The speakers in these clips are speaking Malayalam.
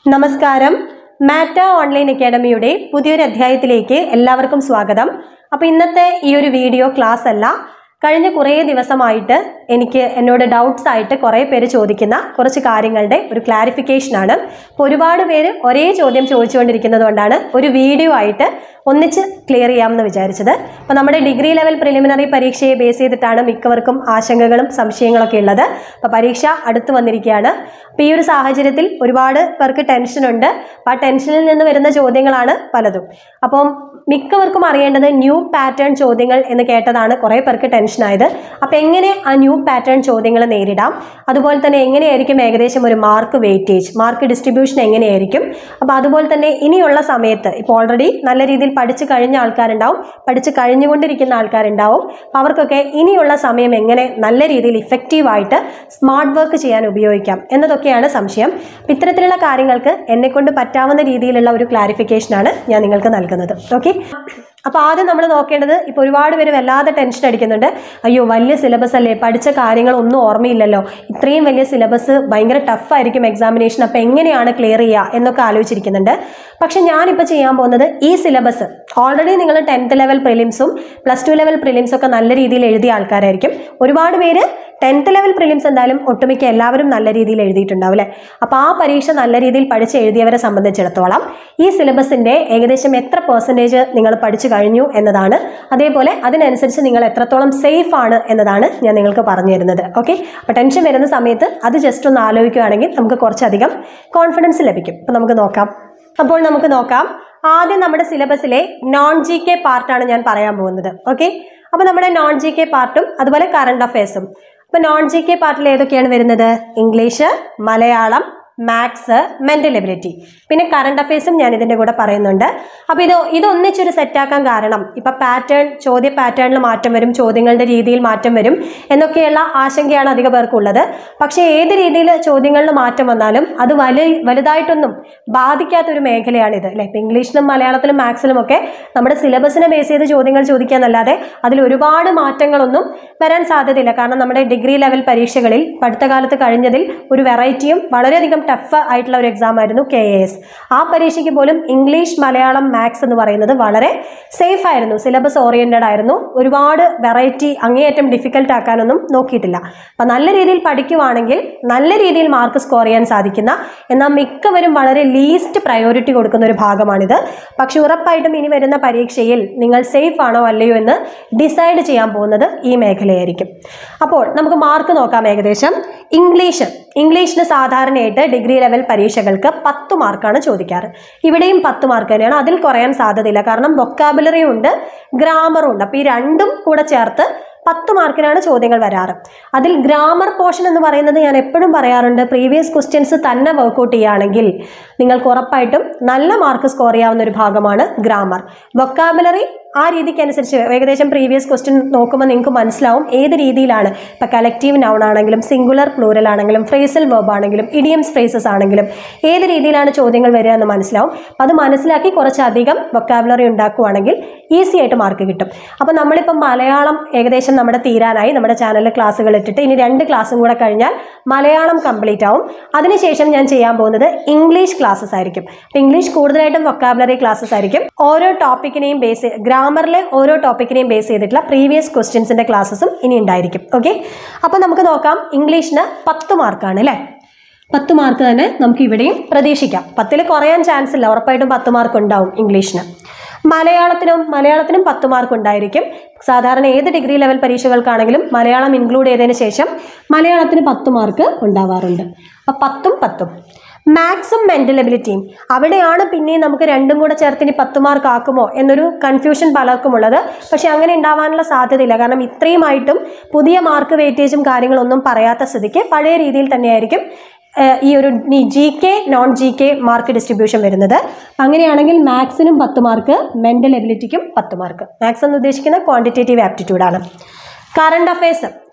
നമസ്കാരം മാറ്റ ഓൺലൈൻ അക്കാഡമിയുടെ പുതിയൊരു അധ്യായത്തിലേക്ക് എല്ലാവർക്കും സ്വാഗതം അപ്പോൾ ഇന്നത്തെ ഈ ഒരു വീഡിയോ ക്ലാസ് അല്ല കഴിഞ്ഞ കുറേ ദിവസമായിട്ട് എനിക്ക് എന്നോട് ഡൗട്ട്സ് ആയിട്ട് കുറേ പേര് ചോദിക്കുന്ന കുറച്ച് കാര്യങ്ങളുടെ ഒരു ക്ലാരിഫിക്കേഷൻ ആണ് അപ്പോൾ ഒരുപാട് പേര് ഒരേ ചോദ്യം ചോദിച്ചുകൊണ്ടിരിക്കുന്നത് കൊണ്ടാണ് ഒരു വീഡിയോ ആയിട്ട് ഒന്നിച്ച് ക്ലിയർ ചെയ്യാമെന്ന് വിചാരിച്ചത് അപ്പോൾ നമ്മുടെ ഡിഗ്രി ലെവൽ പ്രിലിമിനറി പരീക്ഷയെ ബേസ് ചെയ്തിട്ടാണ് മിക്കവർക്കും ആശങ്കകളും സംശയങ്ങളൊക്കെ ഉള്ളത് അപ്പോൾ പരീക്ഷ അടുത്ത് വന്നിരിക്കുകയാണ് അപ്പോൾ ഈ ഒരു സാഹചര്യത്തിൽ ഒരുപാട് പേർക്ക് ടെൻഷനുണ്ട് അപ്പോൾ ആ ടെൻഷനിൽ നിന്ന് വരുന്ന ചോദ്യങ്ങളാണ് പലതും അപ്പം മിക്കവർക്കും അറിയേണ്ടത് ന്യൂ പാറ്റേൺ ചോദ്യങ്ങൾ എന്ന് കേട്ടതാണ് കുറേ പേർക്ക് ടെൻഷനായത് അപ്പോൾ എങ്ങനെ ആ ന്യൂ പാറ്റേൺ ചോദ്യങ്ങൾ നേരിടാം അതുപോലെ തന്നെ എങ്ങനെയായിരിക്കും ഏകദേശം ഒരു മാർക്ക് വെയിറ്റേജ് മാർക്ക് ഡിസ്ട്രിബ്യൂഷൻ എങ്ങനെയായിരിക്കും അപ്പോൾ അതുപോലെ തന്നെ ഇനിയുള്ള സമയത്ത് ഇപ്പോൾ ഓൾറെഡി നല്ല രീതിയിൽ പഠിച്ചു കഴിഞ്ഞ ആൾക്കാരുണ്ടാവും പഠിച്ച് കഴിഞ്ഞുകൊണ്ടിരിക്കുന്ന ആൾക്കാരുണ്ടാവും അപ്പോൾ അവർക്കൊക്കെ ഇനിയുള്ള സമയം എങ്ങനെ നല്ല രീതിയിൽ ഇഫക്റ്റീവായിട്ട് സ്മാർട്ട് വർക്ക് ചെയ്യാൻ ഉപയോഗിക്കാം എന്നതൊക്കെയാണ് സംശയം അപ്പോൾ ഇത്തരത്തിലുള്ള കാര്യങ്ങൾക്ക് എന്നെക്കൊണ്ട് പറ്റാവുന്ന രീതിയിലുള്ള ഒരു ക്ലാരിഫിക്കേഷനാണ് ഞാൻ നിങ്ങൾക്ക് നൽകുന്നത് ഓക്കെ അപ്പോൾ ആദ്യം നമ്മൾ നോക്കേണ്ടത് ഇപ്പോൾ ഒരുപാട് പേര് വല്ലാതെ ടെൻഷൻ അടിക്കുന്നുണ്ട് അയ്യോ വലിയ സിലബസ് അല്ലേ പഠിച്ച കാര്യങ്ങളൊന്നും ഓർമ്മയില്ലല്ലോ ഇത്രയും വലിയ സിലബസ് ഭയങ്കര ടഫായിരിക്കും എക്സാമിനേഷൻ അപ്പോൾ എങ്ങനെയാണ് ക്ലിയർ ചെയ്യുക എന്നൊക്കെ ആലോചിച്ചിരിക്കുന്നുണ്ട് പക്ഷെ ഞാനിപ്പോൾ ചെയ്യാൻ പോകുന്നത് ഈ സിലബസ് ഓൾറെഡി നിങ്ങൾ ടെൻത്ത് ലെവൽ പ്രിലിംസും പ്ലസ് ടു ലെവൽ പ്രിലിംസും ഒക്കെ നല്ല രീതിയിൽ എഴുതിയ ആൾക്കാരായിരിക്കും ഒരുപാട് പേര് ടെൻത്ത് ലെവൽ പ്രിലിംസ് എന്തായാലും ഒട്ടുമിക്ക എല്ലാവരും നല്ല രീതിയിൽ എഴുതിയിട്ടുണ്ടാവും അല്ലേ അപ്പോൾ ആ പരീക്ഷ നല്ല രീതിയിൽ പഠിച്ച് എഴുതിയവരെ സംബന്ധിച്ചിടത്തോളം ഈ സിലബസിൻ്റെ ഏകദേശം എത്ര പെർസെൻറ്റേജ് നിങ്ങൾ പഠിച്ചു കഴിഞ്ഞു എന്നതാണ് അതേപോലെ അതിനനുസരിച്ച് നിങ്ങൾ എത്രത്തോളം സേഫ് ആണ് എന്നതാണ് ഞാൻ നിങ്ങൾക്ക് പറഞ്ഞു തരുന്നത് ഓക്കെ അപ്പോൾ ടെൻഷൻ വരുന്ന സമയത്ത് അത് ജസ്റ്റ് ഒന്ന് ആലോചിക്കുകയാണെങ്കിൽ നമുക്ക് കുറച്ചധികം കോൺഫിഡൻസ് ലഭിക്കും അപ്പോൾ നമുക്ക് നോക്കാം അപ്പോൾ നമുക്ക് നോക്കാം ആദ്യം നമ്മുടെ സിലബസിലെ നോൺ ജി കെ പാർട്ടാണ് ഞാൻ പറയാൻ പോകുന്നത് ഓക്കെ അപ്പോൾ നമ്മുടെ നോൺ ജി കെ പാർട്ടും അതുപോലെ കറണ്ട് അഫയേഴ്സും അപ്പോൾ നോൺ ജി കെ പാർട്ടിൽ ഏതൊക്കെയാണ് വരുന്നത് English Malayalam maths mental ability പിന്നെ കറണ്ട് അഫയേഴ്സും ഞാൻ ഇതിൻ്റെ കൂടെ പറയുന്നുണ്ട് അപ്പോൾ ഇത് ഇതൊന്നിച്ചൊരു സെറ്റാക്കാൻ കാരണം ഇപ്പം പാറ്റേൺ ചോദ്യ പാറ്റേണിൽ മാറ്റം വരും ചോദ്യങ്ങളുടെ രീതിയിൽ മാറ്റം വരും എന്നൊക്കെയുള്ള ആശങ്കയാണ് അധിക പേർക്കുള്ളത് പക്ഷേ ഏത് രീതിയിൽ ചോദ്യങ്ങളിൽ മാറ്റം വന്നാലും അത് വലു വലുതായിട്ടൊന്നും ബാധിക്കാത്തൊരു മേഖലയാണിത് അല്ലേ ഇപ്പം ഇംഗ്ലീഷിലും മലയാളത്തിലും മാത്സിലും ഒക്കെ നമ്മുടെ സിലബസിനെ ബേസ് ചെയ്ത് ചോദ്യങ്ങൾ ചോദിക്കാന്നല്ലാതെ അതിൽ ഒരുപാട് മാറ്റങ്ങളൊന്നും വരാൻ സാധ്യതയില്ല കാരണം നമ്മുടെ ഡിഗ്രി ലെവൽ പരീക്ഷകളിൽ പഠിത്തകാലത്ത് കഴിഞ്ഞതിൽ ഒരു വെറൈറ്റിയും വളരെയധികം ടഫ് ആയിട്ടുള്ള ഒരു എക്സാം ആയിരുന്നു കെ എ എസ് ആ പരീക്ഷയ്ക്ക് പോലും ഇംഗ്ലീഷ് മലയാളം മാത്സ് എന്ന് പറയുന്നത് വളരെ സേഫ് ആയിരുന്നു സിലബസ് ഓറിയൻറ്റഡ് ആയിരുന്നു ഒരുപാട് വെറൈറ്റി അങ്ങേയറ്റം ഡിഫിക്കൽട്ട് ആക്കാനൊന്നും നോക്കിയിട്ടില്ല അപ്പം നല്ല രീതിയിൽ പഠിക്കുവാണെങ്കിൽ നല്ല രീതിയിൽ മാർക്ക് സ്കോർ ചെയ്യാൻ സാധിക്കുന്ന എന്നാൽ മിക്കവരും വളരെ ലീസ്റ്റ് പ്രയോറിറ്റി കൊടുക്കുന്ന ഒരു ഭാഗമാണിത് പക്ഷെ ഉറപ്പായിട്ടും ഇനി വരുന്ന പരീക്ഷയിൽ നിങ്ങൾ സേഫ് ആണോ അല്ലയോ എന്ന് ഡിസൈഡ് ചെയ്യാൻ പോകുന്നത് ഈ മേഖലയായിരിക്കും അപ്പോൾ നമുക്ക് മാർക്ക് നോക്കാം ഏകദേശം ഇംഗ്ലീഷ് ഇംഗ്ലീഷിന് സാധാരണയായിട്ട് ഡിഗ്രി ലെവൽ പരീക്ഷകൾക്ക് പത്ത് മാർക്കാണ് ചോദിക്കാറ് ഇവിടെയും പത്ത് മാർക്ക് തന്നെയാണ് അതിൽ കുറയാൻ സാധ്യതയില്ല കാരണം വൊക്കാബുലറിയും ഉണ്ട് ഗ്രാമറും ഉണ്ട് അപ്പോൾ ഈ രണ്ടും കൂടെ ചേർത്ത് പത്ത് മാർക്കിനാണ് ചോദ്യങ്ങൾ വരാറ് അതിൽ ഗ്രാമർ പോർഷൻ എന്ന് പറയുന്നത് ഞാൻ എപ്പോഴും പറയാറുണ്ട് പ്രീവിയസ് ക്വസ്റ്റ്യൻസ് തന്നെ വർക്കൗട്ട് ചെയ്യുകയാണെങ്കിൽ നിങ്ങൾക്ക് ഉറപ്പായിട്ടും നല്ല മാർക്ക് സ്കോർ ചെയ്യാവുന്ന ഒരു ഭാഗമാണ് ഗ്രാമർ വൊക്കാബുലറി ആ രീതിക്ക് അനുസരിച്ച് ഏകദേശം പ്രീവിയസ് ക്വസ്റ്റ്യൻ നോക്കുമ്പോൾ നിങ്ങൾക്ക് മനസ്സിലാവും ഏത് രീതിയിലാണ് ഇപ്പോൾ കലക്റ്റീവ് നൗൺ ആണെങ്കിലും സിംഗുലർ പ്ലൂരൽ ആണെങ്കിലും ഫ്രേസൽ വെർബ് ആണെങ്കിലും ഇഡിയംസ് ഫ്രേസസ് ആണെങ്കിലും ഏത് രീതിയിലാണ് ചോദ്യങ്ങൾ വരിക എന്ന് മനസ്സിലാവും അത് മനസ്സിലാക്കി കുറച്ചധികം വൊക്കാബുലറി ഉണ്ടാക്കുവാണെങ്കിൽ ഈസി ആയിട്ട് മാർക്ക് കിട്ടും അപ്പോൾ നമ്മളിപ്പം മലയാളം ഏകദേശം നമ്മുടെ തീരാനായി നമ്മുടെ ചാനലിൽ ക്ലാസ്സുകൾ ഇട്ടിട്ട് ഇനി രണ്ട് ക്ലാസ്സും കൂടെ കഴിഞ്ഞാൽ മലയാളം കംപ്ലീറ്റ് ആവും അതിനുശേഷം ഞാൻ ചെയ്യാൻ പോകുന്നത് ഇംഗ്ലീഷ് ക്ലാസ്സസ് ആയിരിക്കും അപ്പോൾ ഇംഗ്ലീഷ് കൂടുതലായിട്ടും വൊക്കാബുലറി ക്ലാസ്സസ് ആയിരിക്കും ഓരോ ടോപ്പിക്കിനെയും ബേസ് ഗ്രാമറിലെ ഓരോ ടോപ്പിക്കിനെയും ബേസ് ചെയ്തിട്ടുള്ള പ്രീവിയസ് ക്വസ്റ്റ്യൻസിൻ്റെ ക്ലാസ്സസും ഇനി ഉണ്ടായിരിക്കും ഓക്കെ അപ്പോൾ നമുക്ക് നോക്കാം ഇംഗ്ലീഷിന് പത്ത് മാർക്കാണ് അല്ലേ പത്ത് മാർക്ക് തന്നെ നമുക്ക് ഇവിടെയും പ്രതീക്ഷിക്കാം പത്തിൽ കുറയാൻ ചാൻസ് ഇല്ല ഉറപ്പായിട്ടും പത്ത് മാർക്ക് ഉണ്ടാവും ഇംഗ്ലീഷിന് മലയാളത്തിനും മലയാളത്തിനും പത്ത് മാർക്ക് ഉണ്ടായിരിക്കും സാധാരണ ഏത് ഡിഗ്രി ലെവൽ പരീക്ഷകൾക്കാണെങ്കിലും മലയാളം ഇൻക്ലൂഡ് ചെയ്തതിന് ശേഷം മലയാളത്തിന് പത്ത് മാർക്ക് ഉണ്ടാവാറുണ്ട് അപ്പം പത്തും പത്തും മാത്സും മെൻ്റൽ എബിലിറ്റിയും അവിടെയാണ് പിന്നെയും നമുക്ക് രണ്ടും കൂടെ ചേർത്ത് ഇനി പത്ത് മാർക്ക് ആക്കുമോ എന്നൊരു കൺഫ്യൂഷൻ പലർക്കും ഉള്ളത് പക്ഷേ അങ്ങനെ ഉണ്ടാവാനുള്ള സാധ്യതയില്ല കാരണം ഇത്രയുമായിട്ടും പുതിയ മാർക്ക് വെയിറ്റേജും കാര്യങ്ങളൊന്നും പറയാത്ത സ്ഥിതിക്ക് പഴയ രീതിയിൽ തന്നെയായിരിക്കും ഏഹ് ഈ ഒരു G K non G K mark distribution വരുന്നത് അങ്ങനെയാണെങ്കിൽ മാത്സിനും പത്ത് മാർക്ക് മെൻ്റൽ എബിലിറ്റിക്കും പത്ത് മാർക്ക് മാത്സ് എന്ന് ഉദ്ദേശിക്കുന്ന ക്വാണ്ടിറ്റേറ്റീവ് ആപ്റ്റിറ്റ്യൂഡാണ് കറണ്ട് അഫയേഴ്സ്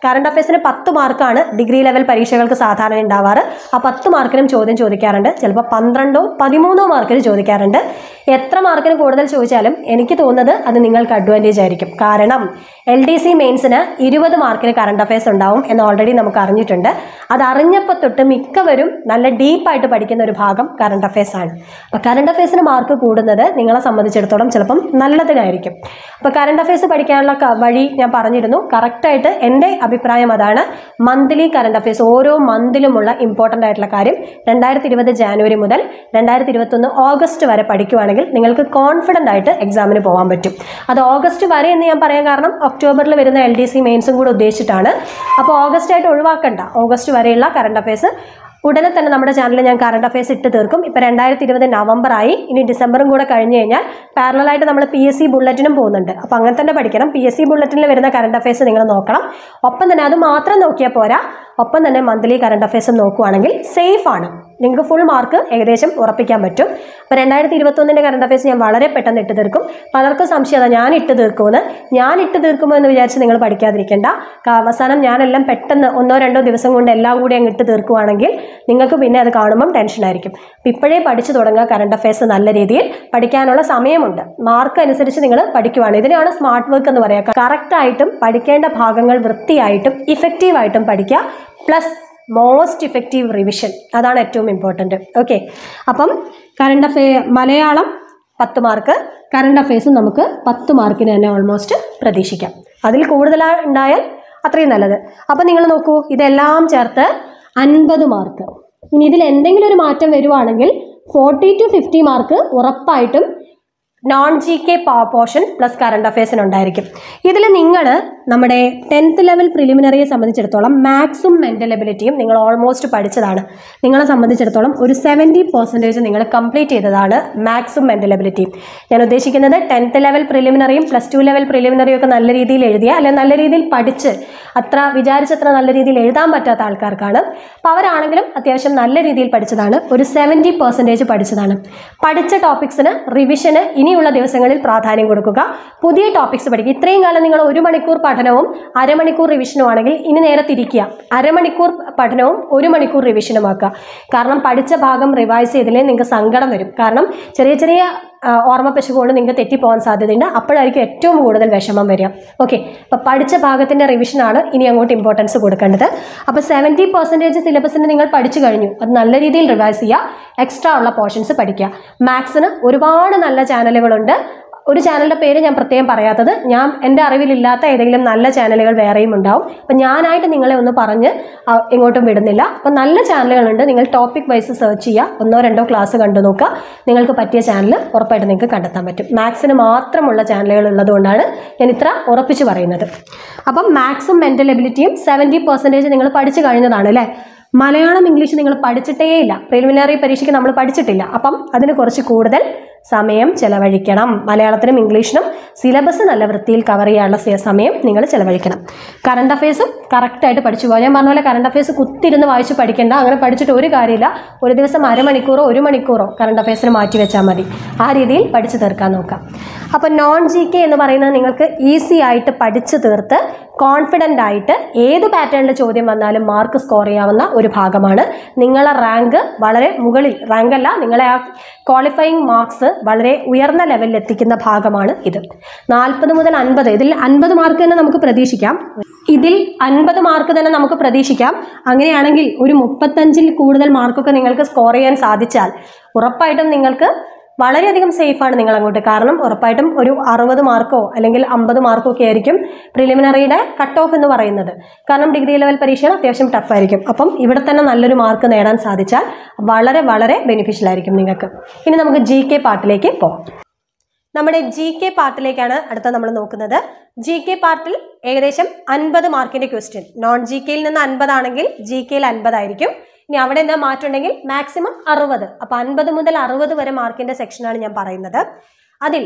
കറണ്ട് അഫയേഴ്സിന് പത്ത് മാർക്കാണ് ഡിഗ്രി ലെവൽ പരീക്ഷകൾക്ക് സാധാരണ ഉണ്ടാവാറ് ആ പത്ത് മാർക്കിനും ചോദ്യം ചോദിക്കാറുണ്ട് ചിലപ്പോൾ പന്ത്രണ്ടോ പതിമൂന്നോ മാർക്കിന് ചോദിക്കാറുണ്ട് എത്ര മാർക്കിന് കൂടുതൽ ചോദിച്ചാലും എനിക്ക് തോന്നുന്നത് അത് നിങ്ങൾക്ക് അഡ്വാൻറ്റേജ് ആയിരിക്കും കാരണം എൽ ഡി സി മെയിൻസിന് ഇരുപത് മാർക്കിന് കറണ്ട് അഫയേഴ്സ് ഉണ്ടാവും എന്ന് ഓൾറെഡി നമുക്ക് അറിഞ്ഞിട്ടുണ്ട് അത് അറിഞ്ഞപ്പോൾ തൊട്ട് മിക്കവരും നല്ല ഡീപ്പായിട്ട് പഠിക്കുന്ന ഒരു ഭാഗം കറണ്ട് അഫയേഴ്സ് ആണ് അപ്പോൾ കറണ്ട് അഫയേഴ്സിന് മാർക്ക് കൂടുന്നത് നിങ്ങളെ സംബന്ധിച്ചിടത്തോളം ചിലപ്പം നല്ലതിനായിരിക്കും അപ്പോൾ കറണ്ട് അഫയേഴ്സ് പഠിക്കാനുള്ള ക- വഴി ഞാൻ പറഞ്ഞിരുന്നു കറക്റ്റായിട്ട് എൻ്റെ അഭിപ്രായം അതാണ് മന്ത്ലി കറണ്ട് അഫയേഴ്സ് ഓരോ മന്തിലുമുള്ള ഇമ്പോർട്ടൻ്റ് ആയിട്ടുള്ള കാര്യം രണ്ടായിരത്തി ഇരുപത് ജാനുവരി മുതൽ രണ്ടായിരത്തി ഇരുപത്തൊന്ന് ഓഗസ്റ്റ് വരെ പഠിക്കുവാണെങ്കിൽ നിങ്ങൾക്ക് കോൺഫിഡൻ്റ് ആയിട്ട് എക്സാമിന് പോകാൻ പറ്റും അത് ഓഗസ്റ്റ് വരെ എന്ന് ഞാൻ പറയാൻ കാരണം ഒക്ടോബറിൽ വരുന്ന എൽ ഡി സി മെയിൻസും കൂടെ ഉദ്ദേശിച്ചിട്ടാണ് അപ്പോൾ ഓഗസ്റ്റ് ആയിട്ട് ഒഴിവാക്കണ്ട ഓഗസ്റ്റ് വരെയുള്ള കറണ്ട് അഫയേഴ്സ് ഉടനെ തന്നെ നമ്മുടെ ചാനലിൽ ഞാൻ കറണ്ട് അഫയേഴ്സ് ഇട്ട് തീർക്കും ഇപ്പം രണ്ടായിരത്തി ഇരുപത് നവംബർ ആയി ഇനി ഡിസംബറും കൂടെ കഴിഞ്ഞ് കഴിഞ്ഞാൽ പാരലായിട്ട് നമ്മൾ പി എസ് സി ബുള്ളറ്റിനും പോകുന്നുണ്ട് അപ്പോൾ അങ്ങനെ തന്നെ പഠിക്കണം പി എസ് സി ബുള്ളറ്റിനിൽ വരുന്ന കറണ്ട് അഫയേഴ്സ് നിങ്ങൾ നോക്കണം ഒപ്പം തന്നെ അത് മാത്രം നോക്കിയാൽ പോരാ ഒപ്പം തന്നെ മന്ത്ലി കറണ്ട് അഫയേഴ്സും നോക്കുവാണെങ്കിൽ സേഫ് ആണ് നിങ്ങൾക്ക് ഫുൾ മാർക്ക് ഏകദേശം ഉറപ്പിക്കാൻ പറ്റും അപ്പോൾ രണ്ടായിരത്തി ഇരുപത്തൊന്നിൻ്റെ കറണ്ട് അഫയേഴ്സ് ഞാൻ വളരെ പെട്ടെന്ന് ഇട്ട് തീർക്കും പലർക്കും സംശയം അതാ ഞാൻ ഇട്ട് തീർക്കുമെന്ന് ഞാൻ ഇട്ട് തീർക്കുമോ എന്ന് വിചാരിച്ച് നിങ്ങൾ പഠിക്കാതിരിക്കേണ്ട ക- അവസാനം ഞാനെല്ലാം പെട്ടെന്ന് ഒന്നോ രണ്ടോ ദിവസം കൊണ്ട് എല്ലാം കൂടി അങ്ങ് ഇട്ട് തീർക്കുവാണെങ്കിൽ നിങ്ങൾക്ക് പിന്നെ അത് കാണുമ്പം ടെൻഷനായിരിക്കും അപ്പം ഇപ്പോഴേ പഠിച്ചു തുടങ്ങുക കറണ്ട് അഫയേഴ്സ് നല്ല രീതിയിൽ പഠിക്കാനുള്ള സമയമുണ്ട് മാർക്ക് അനുസരിച്ച് നിങ്ങൾ പഠിക്കുവാണ് ഇതിനാണ് സ്മാർട്ട് വർക്ക് എന്ന് പറയുക കറക്റ്റായിട്ടും പഠിക്കേണ്ട ഭാഗങ്ങൾ വൃത്തിയായിട്ടും ഇഫക്റ്റീവായിട്ടും പഠിക്കുക പ്ലസ് മോസ്റ്റ് ഇഫക്റ്റീവ് റിവിഷൻ അതാണ് ഏറ്റവും ഇമ്പോർട്ടൻറ്റ് ഓക്കെ അപ്പം കറണ്ട് അഫെയർ മലയാളം പത്ത് മാർക്ക് കറണ്ട് അഫയേഴ്സും നമുക്ക് പത്ത് മാർക്കിന് തന്നെ ഓൾമോസ്റ്റ് പ്രതീക്ഷിക്കാം അതിൽ കൂടുതൽ ഉണ്ടായാൽ അത്രയും നല്ലത് അപ്പം നിങ്ങൾ നോക്കൂ ഇതെല്ലാം ചേർത്ത് അൻപത് മാർക്ക് ഇനി ഇതിൽ എന്തെങ്കിലും ഒരു മാറ്റം വരുവാണെങ്കിൽ ഫോർട്ടി ടു ഫിഫ്റ്റി മാർക്ക് ഉറപ്പായിട്ടും non G K portion plus current അഫയേഴ്സിന് ഉണ്ടായിരിക്കും ഇതിൽ നിങ്ങൾ നമ്മുടെ ടെൻത്ത് ലെവൽ പ്രിലിമിനറിയെ സംബന്ധിച്ചിടത്തോളം മാത്സും മെൻ്റൽ എബിലിറ്റിയും നിങ്ങൾ ഓൾമോസ്റ്റ് പഠിച്ചതാണ് നിങ്ങളെ സംബന്ധിച്ചിടത്തോളം ഒരു സെവൻറ്റി പെർസെൻറ്റേജ് നിങ്ങൾ കംപ്ലീറ്റ് ചെയ്തതാണ് മാത്സും മെൻ്റൽ എബിലിറ്റിയും ഞാൻ ഉദ്ദേശിക്കുന്നത് ടെൻത്ത് ലെവൽ പ്രിലിമിനറിയും പ്ലസ് ടു ലെവൽ പ്രിലിമിനറിയും ഒക്കെ നല്ല രീതിയിൽ എഴുതിയ അല്ലെങ്കിൽ നല്ല രീതിയിൽ പഠിച്ച് അത്ര വിചാരിച്ചത്ര നല്ല രീതിയിൽ എഴുതാൻ പറ്റാത്ത ആൾക്കാർക്കാണ് അപ്പോൾ അവരാണെങ്കിലും അത്യാവശ്യം നല്ല രീതിയിൽ പഠിച്ചതാണ് ഒരു സെവൻറ്റി പെർസെൻറ്റേജ് പഠിച്ചതാണ് പഠിച്ച ടോപ്പിക്സിന് റിവിഷന് ഇനിയുള്ള ദിവസങ്ങളിൽ പ്രാധാന്യം കൊടുക്കുക പുതിയ ടോപ്പിക്സ് പഠിക്കുക ഇത്രയും കാലം നിങ്ങൾ ഒരു മണിക്കൂർ പഠനവും അരമണിക്കൂർ റിവിഷനും ആണെങ്കിൽ ഇനി നേരെ തിരിക്കുക അരമണിക്കൂർ പഠനവും ഒരു മണിക്കൂർ റിവിഷനും ആക്കുക കാരണം പഠിച്ച ഭാഗം റിവൈസ് ചെയ്തില്ലേ നിങ്ങൾക്ക് സങ്കടം വരും കാരണം ചെറിയ ചെറിയ ആ, ഓർമ്മ പശു കൊണ്ട് നിങ്ങൾക്ക് തെറ്റിപ്പോകാൻ സാധ്യതയുണ്ട് അപ്പോഴായിരിക്കും ഏറ്റവും കൂടുതൽ വിഷമം വരിക ഓക്കെ അപ്പോൾ പഠിച്ച ഭാഗത്തിൻ്റെ റിവിഷനാണ് ഇനി അങ്ങോട്ട് ഇമ്പോർട്ടൻസ് കൊടുക്കേണ്ടത് അപ്പോൾ സെവൻറ്റി പെർസെൻറ്റേജ് സിലബസിന് നിങ്ങൾ പഠിച്ചു കഴിഞ്ഞു അത് നല്ല രീതിയിൽ റിവൈസ് ചെയ്യുക എക്സ്ട്രാ ഉള്ള പോർഷൻസ് പഠിക്കുക മാത്സിന് ഒരുപാട് നല്ല ചാനലുകളുണ്ട് ഒരു ചാനലിൻ്റെ പേര് ഞാൻ പ്രത്യേകം പറയാത്തത് ഞാൻ എൻ്റെ അറിവിലില്ലാത്ത ഏതെങ്കിലും നല്ല ചാനലുകൾ വേറെയും ഉണ്ടാവും അപ്പം ഞാനായിട്ട് നിങ്ങളെ ഒന്ന് പറഞ്ഞ് ആ, എങ്ങോട്ടും വിടുന്നില്ല അപ്പം നല്ല ചാനലുകളുണ്ട് നിങ്ങൾ ടോപ്പിക് വൈസ് സെർച്ച് ചെയ്യുക ഒന്നോ രണ്ടോ ക്ലാസ് കണ്ടു നോക്കുക നിങ്ങൾക്ക് പറ്റിയ ചാനൽ ഉറപ്പായിട്ട് നിങ്ങൾക്ക് കണ്ടെത്താൻ പറ്റും മാത്സിന് മാത്രമുള്ള ചാനലുകൾ ഉള്ളതുകൊണ്ടാണ് ഞാൻ ഇത്ര ഉറപ്പിച്ച് പറയുന്നത് അപ്പം മാത്സും മെൻ്റൽ എബിലിറ്റിയും സെവൻറ്റി പെർസെൻറ്റേജ് നിങ്ങൾ പഠിച്ചു കഴിഞ്ഞതാണ് അല്ലേ മലയാളം ഇംഗ്ലീഷ് നിങ്ങൾ പഠിച്ചിട്ടേ ഇല്ല പ്രിലിമിനറി പരീക്ഷയ്ക്ക് നമ്മൾ പഠിച്ചിട്ടില്ല അപ്പം അതിന് കുറച്ച് കൂടുതൽ സമയം ചെലവഴിക്കണം മലയാളത്തിനും ഇംഗ്ലീഷിനും സിലബസ് നല്ല വൃത്തിയിൽ കവർ ചെയ്യാനുള്ള സ- സമയം നിങ്ങൾ ചെലവഴിക്കണം കറണ്ട് അഫയേഴ്സും കറക്റ്റായിട്ട് പഠിച്ചു പോകാം ഞാൻ പറഞ്ഞ പോലെ കറണ്ട് അഫയേഴ്സ് കുത്തിരുന്ന് വായിച്ച് പഠിക്കേണ്ട അങ്ങനെ പഠിച്ചിട്ട് ഒരു കാര്യമില്ല ഒരു ദിവസം അരമണിക്കൂറോ ഒരു മണിക്കൂറോ കറണ്ട് അഫയേഴ്സിന് മാറ്റി വെച്ചാൽ മതി ആ രീതിയിൽ പഠിച്ചു തീർക്കാൻ നോക്കാം അപ്പോൾ നോൺ ജി കെ എന്ന് പറയുന്നത് നിങ്ങൾക്ക് ഈസി ആയിട്ട് പഠിച്ചു തീർത്ത് കോൺഫിഡൻ്റ് ആയിട്ട് ഏത് പാറ്റേണിൽ ചോദ്യം വന്നാലും മാർക്ക് സ്കോർ ചെയ്യാവുന്ന ഒരു ഭാഗമാണ് നിങ്ങളെ റാങ്ക് വളരെ മുകളിൽ റാങ്ക് അല്ല നിങ്ങളെ ആ ക്വാളിഫയിങ് മാർക്സ് വളരെ ഉയർന്ന ലെവലിൽ എത്തിക്കുന്ന ഭാഗമാണ് ഇത് നാൽപ്പത് മുതൽ അൻപത് ഇതിൽ അൻപത് മാർക്ക് തന്നെ നമുക്ക് പ്രതീക്ഷിക്കാം ഇതിൽ അൻപത് മാർക്ക് തന്നെ നമുക്ക് പ്രതീക്ഷിക്കാം അങ്ങനെയാണെങ്കിൽ ഒരു മുപ്പത്തഞ്ചിൽ കൂടുതൽ മാർക്കൊക്കെ നിങ്ങൾക്ക് സ്കോർ ചെയ്യാൻ സാധിച്ചാൽ ഉറപ്പായിട്ടും നിങ്ങൾക്ക് വളരെയധികം സേഫാണ് നിങ്ങൾ അങ്ങോട്ട് കാരണം ഉറപ്പായിട്ടും ഒരു അറുപത് മാർക്കോ അല്ലെങ്കിൽ അമ്പത് മാർക്കോ ഒക്കെ ആയിരിക്കും പ്രിലിമിനറിയുടെ കട്ട് ഓഫ് എന്ന് പറയുന്നത് കാരണം ഡിഗ്രി ലെവൽ പരീക്ഷകൾ അത്യാവശ്യം ടഫായിരിക്കും അപ്പം ഇവിടെ തന്നെ നല്ലൊരു മാർക്ക് നേടാൻ സാധിച്ചാൽ വളരെ വളരെ ബെനിഫിഷ്യൽ ആയിരിക്കും നിങ്ങൾക്ക് ഇനി നമുക്ക് ജി കെ പാർട്ടിലേക്ക് പോകാം നമ്മുടെ ജി കെ പാർട്ടിലേക്കാണ് അടുത്ത നമ്മൾ നോക്കുന്നത് ജി കെ പാർട്ടിൽ ഏകദേശം അൻപത് മാർക്കിന്റെ ക്വസ്റ്റ്യൻ നോൺ ജി കെയിൽ നിന്ന് അൻപതാണെങ്കിൽ ജി കെയിൽ അൻപതായിരിക്കും ഇനി അവിടെ എന്താ മാറ്റമുണ്ടെങ്കിൽ മാക്സിമം അറുപത് അപ്പോൾ അൻപത് മുതൽ അറുപത് വരെ മാർക്കിന്റെ സെക്ഷനാണ് ഞാൻ പറയുന്നത് അതിൽ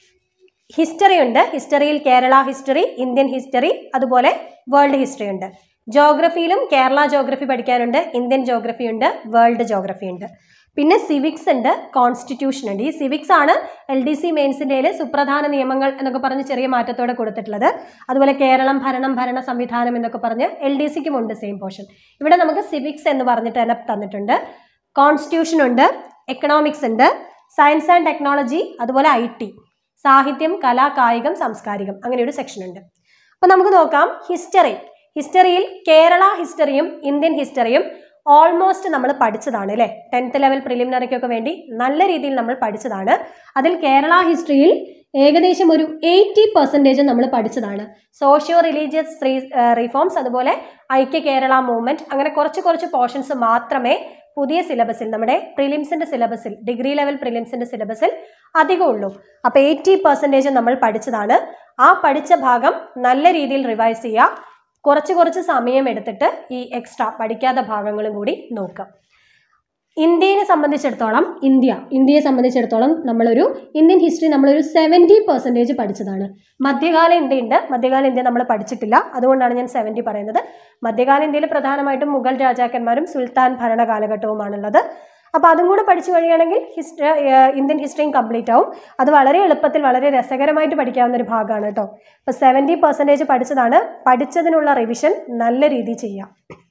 ഹിസ്റ്ററി ഉണ്ട് ഹിസ്റ്ററിയിൽ കേരള ഹിസ്റ്ററി ഇന്ത്യൻ ഹിസ്റ്ററി അതുപോലെ വേൾഡ് ഹിസ്റ്ററി ഉണ്ട് ജോഗ്രഫിയിലും കേരള ജോഗ്രഫി പഠിക്കാനുണ്ട് ഇന്ത്യൻ ജോഗ്രഫി ഉണ്ട് വേൾഡ് ജോഗ്രഫി ഉണ്ട് പിന്നെ സിവിക്സ് ഉണ്ട് കോൺസ്റ്റിറ്റ്യൂഷൻ ഉണ്ട് ഈ സിവിക്സ് ആണ് എൽ ഡി സി മെയിൻസിൻ്റെ സുപ്രധാന നിയമങ്ങൾ എന്നൊക്കെ പറഞ്ഞ് ചെറിയ മാറ്റത്തോടെ കൊടുത്തിട്ടുള്ളത് അതുപോലെ കേരളം ഭരണം ഭരണ സംവിധാനം എന്നൊക്കെ പറഞ്ഞ് എൽ ഡി സിക്കും ഉണ്ട് സെയിം പോർഷൻ ഇവിടെ നമുക്ക് സിവിക്സ് എന്ന് പറഞ്ഞിട്ട് തന്നെ തന്നിട്ടുണ്ട് കോൺസ്റ്റിറ്റ്യൂഷൻ ഉണ്ട് എക്കണോമിക്സ് ഉണ്ട് സയൻസ് ആൻഡ് ടെക്നോളജി അതുപോലെ ഐ ടി സാഹിത്യം കല കായികം സാംസ്കാരികം അങ്ങനെ ഒരു സെക്ഷൻ ഉണ്ട് അപ്പോൾ നമുക്ക് നോക്കാം ഹിസ്റ്ററി ഹിസ്റ്ററിയിൽ കേരള ഹിസ്റ്ററിയും ഇന്ത്യൻ ഹിസ്റ്ററിയും ഓൾമോസ്റ്റ് നമ്മൾ പഠിച്ചതാണ് അല്ലേ ടെൻത്ത് ലെവൽ പ്രിലിമിനറിക്കൊക്കെ വേണ്ടി നല്ല രീതിയിൽ നമ്മൾ പഠിച്ചതാണ് അതിൽ കേരള ഹിസ്റ്ററിയിൽ ഏകദേശം ഒരു എയ്റ്റി പെർസെൻറ്റേജ് നമ്മൾ പഠിച്ചതാണ് സോഷ്യോ റിലീജിയസ് റിഫോംസ് അതുപോലെ ഐക്യ കേരള മൂവ്മെന്റ് അങ്ങനെ കുറച്ച് കുറച്ച് പോർഷൻസ് മാത്രമേ പുതിയ സിലബസിൽ നമ്മുടെ പ്രിലിംസിന്റെ സിലബസിൽ ഡിഗ്രി ലെവൽ പ്രിലിംസിന്റെ സിലബസിൽ അധികം ഉള്ളൂ അപ്പോൾ എയ്റ്റി പെർസെൻറ്റേജ് നമ്മൾ പഠിച്ചതാണ് ആ പഠിച്ച ഭാഗം നല്ല രീതിയിൽ റിവൈസ് ചെയ്യുക കുറച്ച് കുറച്ച് സമയം എടുത്തിട്ട് ഈ എക്സ്ട്രാ പഠിക്കാത്ത ഭാഗങ്ങളും കൂടി നോക്കാം ഇന്ത്യയെ സംബന്ധിച്ചിടത്തോളം ഇന്ത്യ ഇന്ത്യയെ സംബന്ധിച്ചിടത്തോളം നമ്മളൊരു ഇന്ത്യൻ ഹിസ്റ്ററി നമ്മളൊരു സെവൻറ്റി പെർസെൻറ്റേജ് പഠിച്ചതാണ് മധ്യകാല ഇന്ത്യ ഉണ്ട് മധ്യകാല ഇന്ത്യ നമ്മൾ പഠിച്ചിട്ടില്ല അതുകൊണ്ടാണ് ഞാൻ സെവൻറ്റി പറയുന്നത് മധ്യകാല ഇന്ത്യയിൽ പ്രധാനമായിട്ടും മുഗൾ രാജാക്കന്മാരും സുൽത്താൻ ഭരണ കാലഘട്ടവുമാണുള്ളത് അപ്പോൾ അതും കൂടെ പഠിച്ചു കഴിയുകയാണെങ്കിൽ ഹിസ്റ്ററി ഇന്ത്യൻ ഹിസ്റ്ററിയും കംപ്ലീറ്റ് ആവും അത് വളരെ എളുപ്പത്തിൽ വളരെ രസകരമായിട്ട് പഠിക്കാവുന്ന ഒരു ഭാഗമാണ് കേട്ടോ അപ്പോൾ സെവൻറ്റി പെർസെൻറ്റേജ് പഠിച്ചതാണ് പഠിച്ചതിനുള്ള റിവിഷൻ നല്ല രീതിയിൽ ചെയ്യാം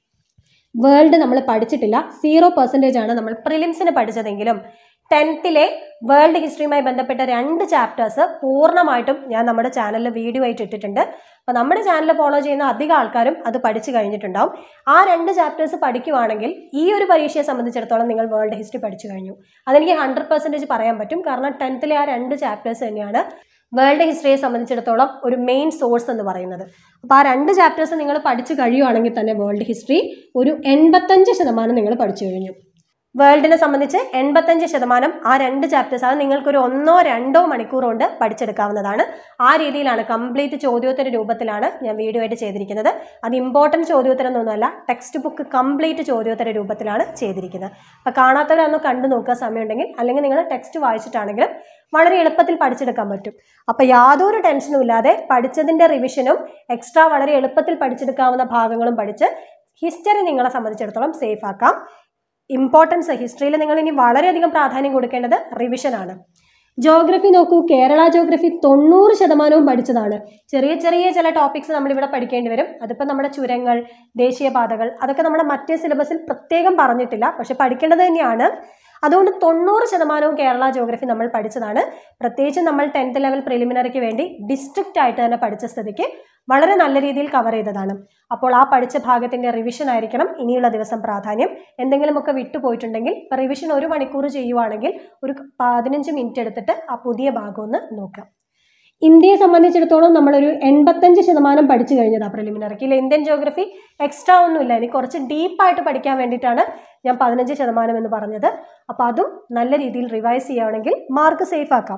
വേൾഡ് നമ്മൾ പഠിച്ചിട്ടില്ല സീറോ പെർസെൻറ്റേജ് ആണ് നമ്മൾ പ്രിലിംസിന് പഠിച്ചതെങ്കിലും ടെൻത്തിലെ വേൾഡ് ഹിസ്റ്ററിയുമായി ബന്ധപ്പെട്ട രണ്ട് ചാപ്റ്റേഴ്സ് പൂർണ്ണമായിട്ടും ഞാൻ നമ്മുടെ ചാനലിൽ വീഡിയോ ആയിട്ട് ഇട്ടിട്ടുണ്ട് അപ്പോൾ നമ്മുടെ ചാനൽ ഫോളോ ചെയ്യുന്ന അധികം ആൾക്കാരും അത് പഠിച്ചു കഴിഞ്ഞിട്ടുണ്ടാവും ആ രണ്ട് ചാപ്റ്റേഴ്സ് പഠിക്കുവാണെങ്കിൽ ഈ ഒരു പരീക്ഷയെ സംബന്ധിച്ചിടത്തോളം നിങ്ങൾ വേൾഡ് ഹിസ്റ്ററി പഠിച്ചു കഴിഞ്ഞു അതെനിക്ക് ഹൺഡ്രഡ് പെർസെൻറ്റേജ് പറയാൻ പറ്റും കാരണം ടെൻത്തിലെ ആ രണ്ട് ചാപ്റ്റേഴ്സ് തന്നെയാണ് വേൾഡ് ഹിസ്റ്ററിയെ സംബന്ധിച്ചിടത്തോളം ഒരു മെയിൻ സോഴ്സ് എന്ന് പറയുന്നത് അപ്പോൾ ആ രണ്ട് ചാപ്റ്റേഴ്സ് നിങ്ങൾ പഠിച്ചു കഴിയുവാണെങ്കിൽ തന്നെ വേൾഡ് ഹിസ്റ്ററി ഒരു എൺപത്തഞ്ച് ശതമാനം നിങ്ങൾ പഠിച്ചു കഴിഞ്ഞു വേൾഡിനെ സംബന്ധിച്ച് എൺപത്തഞ്ച് ശതമാനം ആ രണ്ട് ചാപ്റ്റേഴ്സ് അത് നിങ്ങൾക്കൊരു ഒന്നോ രണ്ടോ മണിക്കൂർ കൊണ്ട് പഠിച്ചെടുക്കാവുന്നതാണ് ആ രീതിയിലാണ് കംപ്ലീറ്റ് ചോദ്യോത്തര രൂപത്തിലാണ് ഞാൻ വീഡിയോ ആയിട്ട് ചെയ്തിരിക്കുന്നത് അത് ഇമ്പോർട്ടൻറ്റ് ചോദ്യോത്തരം എന്നൊന്നുമല്ല ടെക്സ്റ്റ് ബുക്ക് കംപ്ലീറ്റ് ചോദ്യോത്തര രൂപത്തിലാണ് ചെയ്തിരിക്കുന്നത് അപ്പോൾ കാണാത്തവരൊന്ന് കണ്ടു നോക്കുക സമയമുണ്ടെങ്കിൽ അല്ലെങ്കിൽ നിങ്ങൾ ടെക്സ്റ്റ് വായിച്ചിട്ടാണെങ്കിലും വളരെ എളുപ്പത്തിൽ പഠിച്ചെടുക്കാൻ പറ്റും അപ്പോൾ യാതൊരു ടെൻഷനും ഇല്ലാതെ പഠിച്ചതിൻ്റെ റിവിഷനും എക്സ്ട്രാ വളരെ എളുപ്പത്തിൽ പഠിച്ചെടുക്കാവുന്ന ഭാഗങ്ങളും പഠിച്ച് ഹിസ്റ്ററി നിങ്ങളെ സംബന്ധിച്ചിടത്തോളം സേഫ് ആക്കാം ഇമ്പോർട്ടൻസ് ഹിസ്റ്ററിയിൽ നിങ്ങൾ ഇനി വളരെയധികം പ്രാധാന്യം കൊടുക്കേണ്ടത് റിവിഷനാണ് ജോഗ്രഫി നോക്കൂ കേരള ജോഗ്രഫി തൊണ്ണൂറ് ശതമാനവും പഠിച്ചതാണ് ചെറിയ ചെറിയ ചില ടോപ്പിക്സ് നമ്മളിവിടെ പഠിക്കേണ്ടി വരും അതിപ്പോൾ നമ്മുടെ ചുരങ്ങൾ ദേശീയപാതകൾ അതൊക്കെ നമ്മുടെ മറ്റേ സിലബസിൽ പ്രത്യേകം പറഞ്ഞിട്ടില്ല പക്ഷെ പഠിക്കേണ്ടത് തന്നെയാണ് അതുകൊണ്ട് തൊണ്ണൂറ് ശതമാനവും കേരള ജോഗ്രഫി നമ്മൾ പഠിച്ചതാണ് പ്രത്യേകിച്ച് നമ്മൾ ടെൻത്ത് ലെവൽ പ്രിലിമിനറിക്ക് വേണ്ടി ഡിസ്ട്രിക്റ്റ് ആയിട്ട് തന്നെ പഠിച്ച സ്ഥിതിക്ക് വളരെ നല്ല രീതിയിൽ കവർ ചെയ്തതാണ് അപ്പോൾ ആ പഠിച്ച ഭാഗത്തിൻ്റെ റിവിഷൻ ആയിരിക്കണം ഇനിയുള്ള ദിവസം പ്രാധാന്യം എന്തെങ്കിലുമൊക്കെ വിട്ടുപോയിട്ടുണ്ടെങ്കിൽ ഇപ്പോൾ റിവിഷൻ ഒരു മണിക്കൂർ ചെയ്യുവാണെങ്കിൽ ഒരു പതിനഞ്ച് മിനിറ്റ് എടുത്തിട്ട് ആ പുതിയ ഭാഗം ഒന്ന് നോക്കാം ഇന്ത്യയെ സംബന്ധിച്ചിടത്തോളം നമ്മളൊരു എൺപത്തഞ്ച് ശതമാനം പഠിച്ചു കഴിഞ്ഞതാണ് പ്രിലിമിനറിക്ക് ഇല്ല ഇന്ത്യൻ ജോഗ്രഫി എക്സ്ട്രാ ഒന്നുമില്ല ഇനി കുറച്ച് ഡീപ്പായിട്ട് പഠിക്കാൻ വേണ്ടിയിട്ടാണ് ഞാൻ പതിനഞ്ച് ശതമാനം എന്ന് പറഞ്ഞത് അപ്പോൾ അതും നല്ല രീതിയിൽ റിവൈസ് ചെയ്യുകയാണെങ്കിൽ മാർക്ക് സേഫ് ആക്കാം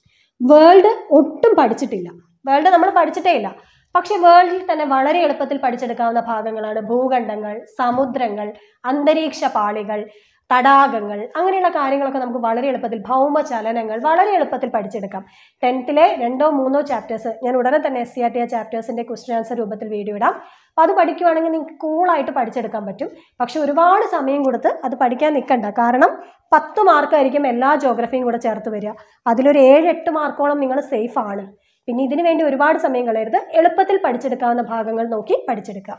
വേൾഡ് ഒട്ടും പഠിച്ചിട്ടില്ല വേൾഡ് നമ്മൾ പഠിച്ചിട്ടേ ഇല്ല പക്ഷെ വേൾഡിൽ തന്നെ വളരെ എളുപ്പത്തിൽ പഠിച്ചെടുക്കാവുന്ന ഭാഗങ്ങളാണ് ഭൂഖണ്ഡങ്ങൾ സമുദ്രങ്ങൾ അന്തരീക്ഷ പാളികൾ തടാകങ്ങൾ അങ്ങനെയുള്ള കാര്യങ്ങളൊക്കെ നമുക്ക് വളരെ എളുപ്പത്തിൽ ഭൗമചലനങ്ങൾ വളരെ എളുപ്പത്തിൽ പഠിച്ചെടുക്കാം ടെൻത്തിലെ രണ്ടോ മൂന്നോ ചാപ്റ്റേഴ്സ് ഞാൻ ഉടനെ തന്നെ എസ് സി ആർ ടി ആ ചാപ്റ്റേഴ്സിൻ്റെ ക്വസ്റ്റ്യൻ ആൻസർ രൂപത്തിൽ വീഡിയോ ഇടാം അപ്പോൾ അത് പഠിക്കുവാണെങ്കിൽ നിങ്ങൾക്ക് കൂളായിട്ട് പഠിച്ചെടുക്കാൻ പറ്റും പക്ഷെ ഒരുപാട് സമയം കൊടുത്ത് അത് പഠിക്കാൻ നിൽക്കണ്ട കാരണം പത്ത് മാർക്കായിരിക്കും എല്ലാ ജോഗ്രഫിയും കൂടെ ചേർത്ത് വരിക അതിലൊരു ഏഴ് എട്ട് മാർക്കോളം നിങ്ങൾ സേഫ് ആണ് പിന്നെ ഇതിനു വേണ്ടി ഒരുപാട് സമയം കളയരുത് എളുപ്പത്തിൽ പഠിച്ചെടുക്കാവുന്ന ഭാഗങ്ങൾ നോക്കി പഠിച്ചെടുക്കാം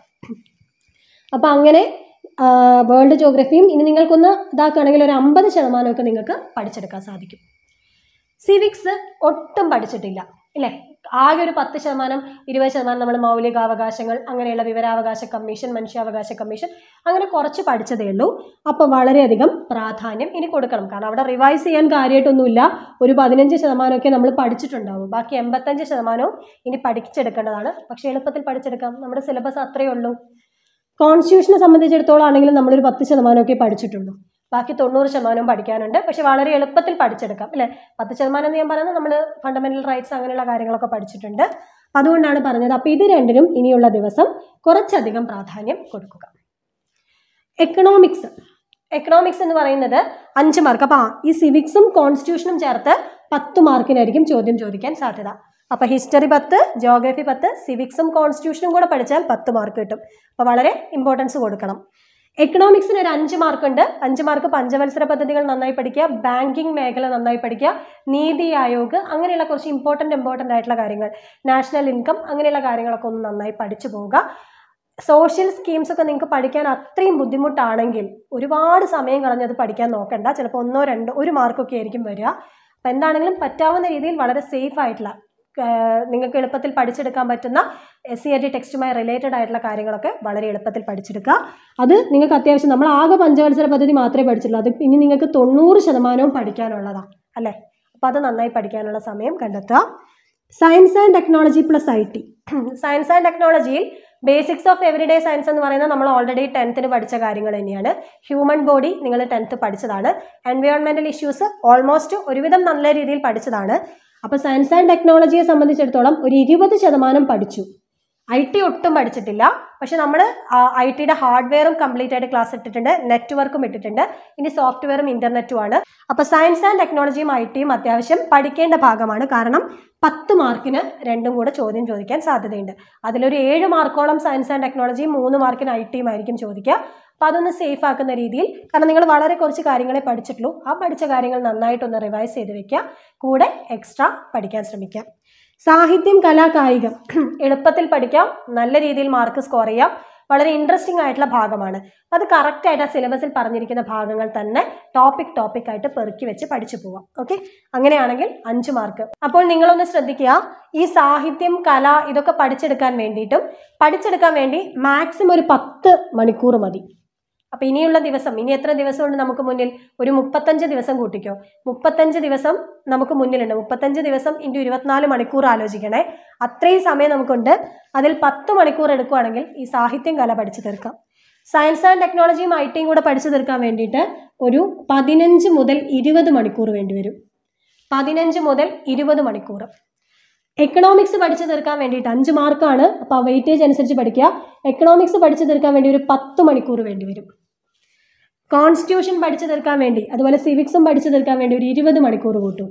അപ്പോൾ അങ്ങനെ വേൾഡ് ജോഗ്രഫിയും ഇനി നിങ്ങൾക്കൊന്ന് ഇതാക്കുകയാണെങ്കിൽ ഒരു അമ്പത് ശതമാനമൊക്കെ നിങ്ങൾക്ക് പഠിച്ചെടുക്കാൻ സാധിക്കും സിവിക്സ് ഒട്ടും പഠിച്ചിട്ടില്ല ഇല്ലേ ആകെ ഒരു പത്ത് ശതമാനം ഇരുപത് ശതമാനം നമ്മൾ മൗലികാവകാശങ്ങൾ അങ്ങനെയുള്ള വിവരാവകാശ കമ്മീഷൻ മനുഷ്യാവകാശ കമ്മീഷൻ അങ്ങനെ കുറച്ച് പഠിച്ചതേ ഉള്ളൂ അപ്പോൾ വളരെയധികം പ്രാധാന്യം ഇനി കൊടുക്കണം കാരണം അവിടെ റിവൈസ് ചെയ്യാൻ കാര്യമായിട്ടൊന്നുമില്ല ഒരു പതിനഞ്ച് ശതമാനമൊക്കെ നമ്മൾ പഠിച്ചിട്ടുണ്ടാവും ബാക്കി എൺപത്തഞ്ച് ശതമാനവും ഇനി പഠിച്ചെടുക്കേണ്ടതാണ് പക്ഷേ എളുപ്പത്തിൽ പഠിച്ചെടുക്കാം നമ്മുടെ സിലബസ് അത്രയേ ഉള്ളൂ കോൺസ്റ്റിറ്റ്യൂഷനെ സംബന്ധിച്ചിടത്തോളം ആണെങ്കിലും നമ്മളൊരു പത്ത് ശതമാനമൊക്കെ പഠിച്ചിട്ടുള്ളൂ ബാക്കി തൊണ്ണൂറ് ശതമാനവും പഠിക്കാനുണ്ട് പക്ഷെ വളരെ എളുപ്പത്തിൽ പഠിച്ചെടുക്കാം അല്ലേ പത്ത് ശതമാനം എന്ന് ഞാൻ പറയുന്നത് നമ്മൾ ഫണ്ടമെന്റൽ റൈറ്റ്സ് അങ്ങനെയുള്ള കാര്യങ്ങളൊക്കെ പഠിച്ചിട്ടുണ്ട് അപ്പം അതുകൊണ്ടാണ് പറഞ്ഞത് അപ്പോൾ ഇത് രണ്ടിനും ഇനിയുള്ള ദിവസം കുറച്ചധികം പ്രാധാന്യം കൊടുക്കുക എക്കണോമിക്സ് എക്കണോമിക്സ് എന്ന് പറയുന്നത് അഞ്ച് മാർക്ക് അപ്പോൾ ഈ സിവിക്സും കോൺസ്റ്റിറ്റ്യൂഷനും ചേർത്ത് പത്ത് മാർക്കിനായിരിക്കും ചോദ്യം ചോദിക്കാൻ സാധ്യത അപ്പോൾ ഹിസ്റ്ററി പത്ത് ജോഗ്രഫി പത്ത് സിവിക്സും കോൺസ്റ്റിറ്റ്യൂഷനും കൂടെ പഠിച്ചാൽ പത്ത് മാർക്ക് കിട്ടും അപ്പോൾ വളരെ ഇമ്പോർട്ടൻസ് കൊടുക്കണം എക്കണോമിക്സിന് ഒരു അഞ്ച് മാർക്ക് ഉണ്ട് അഞ്ച് മാർക്ക് പഞ്ചവത്സര പദ്ധതികൾ നന്നായി പഠിക്കുക ബാങ്കിങ് മേഖല നന്നായി പഠിക്കുക നീതി ആയോഗ് അങ്ങനെയുള്ള കുറച്ച് ഇമ്പോർട്ടൻ്റ് ഇമ്പോർട്ടൻ്റ് ആയിട്ടുള്ള കാര്യങ്ങൾ നാഷണൽ ഇൻകം അങ്ങനെയുള്ള കാര്യങ്ങളൊക്കെ ഒന്ന് നന്നായി പഠിച്ചു പോവുക സോഷ്യൽ സ്കീംസ് ഒക്കെ നിങ്ങൾക്ക് പഠിക്കാൻ അത്രയും ബുദ്ധിമുട്ടാണെങ്കിൽ ഒരുപാട് സമയം കളഞ്ഞത് പഠിക്കാൻ നോക്കണ്ട ചിലപ്പോൾ ഒന്നോ രണ്ടോ ഒരു മാർക്കൊക്കെ ആയിരിക്കും വരിക അപ്പം എന്താണെങ്കിലും പറ്റാവുന്ന രീതിയിൽ വളരെ സേഫ് ആയിട്ടുള്ള ആഹ് നിങ്ങൾക്ക് എളുപ്പത്തിൽ പഠിച്ചെടുക്കാൻ പറ്റുന്ന എസ് സി ആർ ടി ടെക്സ്റ്റുമായി റിലേറ്റഡ് ആയിട്ടുള്ള കാര്യങ്ങളൊക്കെ വളരെ എളുപ്പത്തിൽ പഠിച്ചെടുക്കുക അത് നിങ്ങൾക്ക് അത്യാവശ്യം നമ്മൾ ആകെ പഞ്ചവത്സര പദ്ധതി മാത്രമേ പഠിച്ചിട്ടുള്ളൂ അത് ഇനി നിങ്ങൾക്ക് തൊണ്ണൂറ് ശതമാനവും പഠിക്കാനുള്ളതാണ് അല്ലേ അപ്പോൾ അത് നന്നായി പഠിക്കാനുള്ള സമയം കണ്ടെത്തുക science and technology plus I T science and ടെക്നോളജിയിൽ ബേസിക്സ് ഓഫ് എവറിഡേ സയൻസ് എന്ന് പറയുന്നത് നമ്മൾ ഓൾറെഡി ടെൻത്തിന് പഠിച്ച കാര്യങ്ങൾ തന്നെയാണ് ഹ്യൂമൻ ബോഡി നിങ്ങൾ ടെൻത്ത് പഠിച്ചതാണ് എൻവയോൺമെൻറ്റൽ ഇഷ്യൂസ് ഓൾമോസ്റ്റ് ഒരുവിധം നല്ല രീതിയിൽ പഠിച്ചതാണ് അപ്പോൾ സയൻസ് ആൻഡ് ടെക്നോളജിയെ സംബന്ധിച്ചിടത്തോളം ഒരു ഇരുപത് ശതമാനം പഠിച്ചു ഐ ടി ഒട്ടും പഠിച്ചിട്ടില്ല പക്ഷെ നമ്മൾ ഐ ടിയുടെ ഹാർഡ്വെയറും കംപ്ലീറ്റ് ആയിട്ട് ക്ലാസ് ഇട്ടിട്ടുണ്ട് നെറ്റ്വർക്കും ഇട്ടിട്ടുണ്ട് ഇനി സോഫ്റ്റ്വെയറും ഇന്റർനെറ്റും ആണ് അപ്പോൾ സയൻസ് ആൻഡ് ടെക്നോളജിയും ഐ ടിയും അത്യാവശ്യം പഠിക്കേണ്ട ഭാഗമാണ് കാരണം പത്ത് മാർക്കിന് രണ്ടും കൂടെ ചോദ്യം ചോദിക്കാൻ സാധ്യതയുണ്ട് അതിലൊരു ഏഴ് മാർക്കോളം സയൻസ് ആൻഡ് ടെക്നോളജിയും മൂന്ന് മാർക്കിന് ഐ ടിയും ആയിരിക്കും ചോദിക്കുക അപ്പോൾ അതൊന്ന് സേഫ് ആക്കുന്ന രീതിയിൽ കാരണം നിങ്ങൾ വളരെ കുറച്ച് കാര്യങ്ങളെ പഠിച്ചിട്ടുള്ളൂ ആ പഠിച്ച കാര്യങ്ങൾ നന്നായിട്ടൊന്ന് റിവൈസ് ചെയ്ത് വെക്കുക കൂടെ എക്സ്ട്രാ പഠിക്കാൻ ശ്രമിക്കുക സാഹിത്യം കലാ കായികം എളുപ്പത്തിൽ പഠിക്കാം നല്ല രീതിയിൽ മാർക്ക് സ്കോർ ചെയ്യാം വളരെ ഇൻട്രസ്റ്റിംഗ് ആയിട്ടുള്ള ഭാഗമാണ് അത് കറക്റ്റ് ആയിട്ട് ആ സിലബസിൽ പറഞ്ഞിരിക്കുന്ന ഭാഗങ്ങൾ തന്നെ ടോപ്പിക് ടോപ്പിക് ആയിട്ട് പെറുക്കി വെച്ച് പഠിച്ചു പോവാം ഓക്കെ അങ്ങനെയാണെങ്കിൽ അഞ്ച് മാർക്ക് അപ്പോൾ നിങ്ങളൊന്ന് ശ്രദ്ധിക്കുക ഈ സാഹിത്യം കല ഇതൊക്കെ പഠിച്ചെടുക്കാൻ വേണ്ടിയിട്ടും പഠിച്ചെടുക്കാൻ വേണ്ടി മാക്സിമം ഒരു പത്ത് മണിക്കൂർ മതി അപ്പൊ ഇനിയുള്ള ദിവസം ഇനി എത്ര ദിവസമുണ്ട് നമുക്ക് മുന്നിൽ ഒരു മുപ്പത്തഞ്ച് ദിവസം കൂട്ടിക്കോ മുപ്പത്തഞ്ച് ദിവസം നമുക്ക് മുന്നിലുണ്ട് മുപ്പത്തഞ്ച് ദിവസം ഇൻറ്റു ഇരുപത്തിനാല് മണിക്കൂർ ആലോചിക്കണേ അത്രയും സമയം നമുക്കുണ്ട് അതിൽ പത്ത് മണിക്കൂർ എടുക്കുവാണെങ്കിൽ ഈ സാഹിത്യം കല പഠിച്ചു തീർക്കാം സയൻസ് ആൻഡ് ടെക്നോളജിയും ഐ ടിയും കൂടെ പഠിച്ചു തീർക്കാൻ വേണ്ടിയിട്ട് ഒരു പതിനഞ്ച് മുതൽ ഇരുപത് മണിക്കൂർ വേണ്ടിവരും പതിനഞ്ച് മുതൽ ഇരുപത് മണിക്കൂർ എക്കണോമിക്സ് പഠിച്ചു തീർക്കാൻ വേണ്ടിയിട്ട് അഞ്ച് മാർക്കാണ് അപ്പോൾ ആ വെയിറ്റേജ് അനുസരിച്ച് പഠിക്കുക എക്കണോമിക്സ് പഠിച്ചു തീർക്കാൻ വേണ്ടി ഒരു പത്ത് മണിക്കൂർ വേണ്ടി വരും കോൺസ്റ്റിറ്റ്യൂഷൻ പഠിച്ചു തീർക്കാൻ വേണ്ടി അതുപോലെ സിവിക്സും പഠിച്ചു തീർക്കാൻ വേണ്ടി ഒരു ഇരുപത് മണിക്കൂർ കൂട്ടും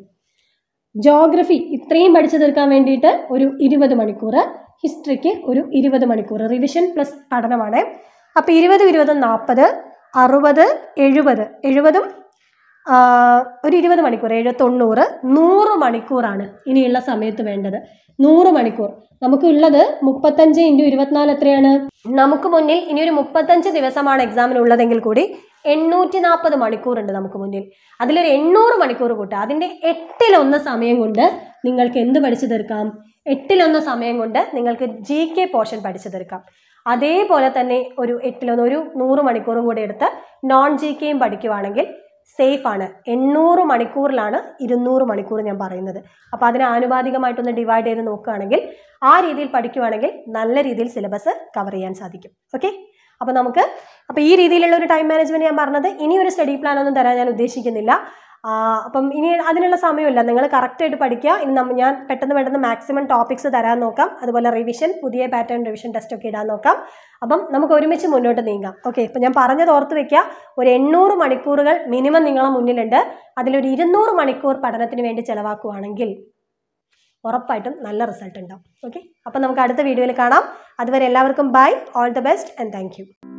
ജോഗ്രഫി ഇത്രയും പഠിച്ചു തീർക്കാൻ വേണ്ടിയിട്ട് ഒരു ഇരുപത് മണിക്കൂർ ഹിസ്റ്ററിക്ക് ഒരു ഇരുപത് മണിക്കൂർ റിവിഷൻ പ്ലസ് പഠനമാണ് അപ്പോൾ ഇരുപതും ഇരുപതും നാൽപ്പത് അറുപത് എഴുപത് എഴുപതും ആ, ഒരു ഇരുപത് മണിക്കൂർ ഏഴ് തൊണ്ണൂറ് നൂറ് മണിക്കൂറാണ് ഇനിയുള്ള സമയത്ത് വേണ്ടത് നൂറ് മണിക്കൂർ നമുക്ക് ഉള്ളത് മുപ്പത്തഞ്ച് ഇൻറ്റു ഇരുപത്തിനാല് എത്രയാണ് നമുക്ക് മുന്നിൽ ഇനി ഒരു മുപ്പത്തഞ്ച് ദിവസമാണ് എക്സാമിന് ഉള്ളതെങ്കിൽ കൂടി എണ്ണൂറ്റി നാൽപ്പത് മണിക്കൂറുണ്ട് നമുക്ക് മുന്നിൽ അതിലൊരു എണ്ണൂറ് മണിക്കൂർ കൂട്ടുക അതിൻ്റെ എട്ടിലൊന്ന് സമയം കൊണ്ട് നിങ്ങൾക്ക് എന്ത് പഠിച്ചു തീർക്കാം എട്ടിലൊന്ന് സമയം കൊണ്ട് നിങ്ങൾക്ക് ജി കെ പോർഷൻ പഠിച്ചു തീർക്കാം അതേപോലെ തന്നെ ഒരു എട്ടിലൊന്ന് ഒരു നൂറ് മണിക്കൂറും കൂടി എടുത്ത് നോൺ ജി കെയും പഠിക്കുവാണെങ്കിൽ സേഫ് ആണ് എണ്ണൂറ് മണിക്കൂറിലാണ് ഇരുന്നൂറ് മണിക്കൂർ ഞാൻ പറയുന്നത് അപ്പോൾ അതിനെ ആനുപാതികമായിട്ടൊന്ന് ഡിവൈഡ് ചെയ്ത് നോക്കുകയാണെങ്കിൽ ആ രീതിയിൽ പഠിക്കുവാണെങ്കിൽ നല്ല രീതിയിൽ സിലബസ് കവർ ചെയ്യാൻ സാധിക്കും ഓക്കെ അപ്പോൾ നമുക്ക് അപ്പോൾ ഈ രീതിയിലുള്ള ഒരു ടൈം മാനേജ്മെന്റ് ഞാൻ പറഞ്ഞത് ഇനി ഒരു സ്റ്റഡി പ്ലാൻ ഒന്നും തരാൻ ഞാൻ ഉദ്ദേശിക്കുന്നില്ല ആ, അപ്പം ഇനി അതിനുള്ള സമയമില്ല നിങ്ങൾ കറക്റ്റായിട്ട് പഠിക്കുക ഇനി നമ്മ ഞാൻ പെട്ടെന്ന് പെട്ടെന്ന് മാക്സിമം ടോപ്പിക്സ് തരാൻ നോക്കാം അതുപോലെ റിവിഷൻ പുതിയ പാറ്റേൺ റിവിഷൻ ടെസ്റ്റ് ഒക്കെ ഇടാൻ നോക്കാം അപ്പം നമുക്ക് ഒരുമിച്ച് മുന്നോട്ട് നീങ്ങാം ഓക്കെ ഇപ്പം ഞാൻ പറഞ്ഞത് ഓർത്ത് വെക്കുക ഒരു എണ്ണൂറ് മണിക്കൂറുകൾ മിനിമം നിങ്ങളെ മുന്നിലുണ്ട് അതിലൊരു ഇരുന്നൂറ് മണിക്കൂർ പഠനത്തിന് വേണ്ടി ചിലവാക്കുവാണെങ്കിൽ ഉറപ്പായിട്ടും നല്ല റിസൾട്ട് ഉണ്ടാവും ഓക്കെ അപ്പം നമുക്ക് അടുത്ത വീഡിയോയിൽ കാണാം അതുവരെ എല്ലാവർക്കും bye all the best and thank U